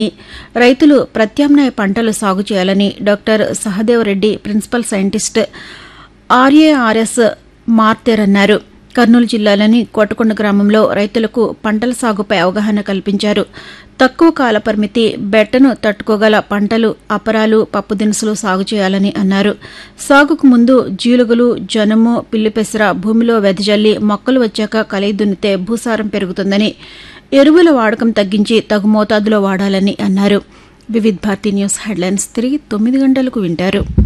రైతులు ప్రత్యామ్నాయ పంటలు సాగు చేయాలని doctor Sahadev Reddy principal scientist RARS Maruteru అన్నారు కర్నూలు జిల్లాలోని కోటకొండ గ్రామంలో రైతులకు పంటల సాగుపై అవగాహన కల్పించారు తక్కువ కాల పరిమితి బెట్టను తట్టుకోగల పంటలు అపరాలు పప్పు దినుసులు సాగు చేయాలని అన్నారు సాగుకు ముందు జీలుగులు జనుము పిల్లిపెసర భూమిలో వెదజల్లి మొక్కలు వచ్చాక కలయి దున్నితే భూసారం పెరుగుతుందని ఎరువుల వాడకం తగ్గించి తగు మోతాదులో వాడాలని అన్నారు వివిధ్ భారతి న్యూస్ హెడ్లైన్స్ తిరిగి తొమ్మిది గంటలకు వింటారు